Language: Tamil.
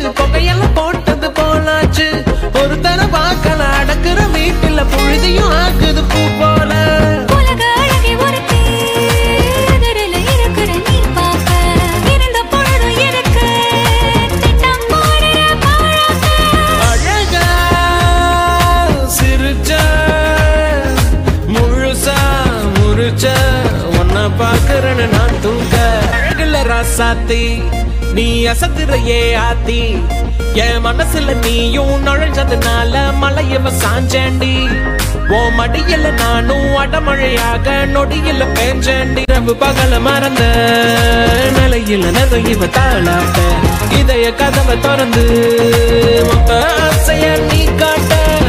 புகையெல்லாம் போட்டது போலாச்சு ஒரு தர பார்க்கல அடக்குற வீட்டுல புழுதியும் ஆக்குது பூ போல உலக அழகை ஒருத்தி, எதிரில இருக்கிற நீ பார்க்க. இருந்த பொழுதும் எனக்கு திட்டம் போடுற பாழாக்க. அழகா சிரிச்ச முழுசா முறிச்ச உன்னை பாக்குறேன்னு நான் தூக்க அழகுல ராசாத்தி நீ அசத்துறையே ஆத்தி என் மனசுல நீயும் நுழைஞ்சதுனால மலையவ சாஞ்சேண்டி ஓ மடியில நானும் அடமழையாக நொடியில பேஞ்சேண்டி ரவு பகல மறந்த நிலையில நிறைய தாளாட்ட இதய கதவை திறந்து மொத்த ஆசைய நீ காட்ட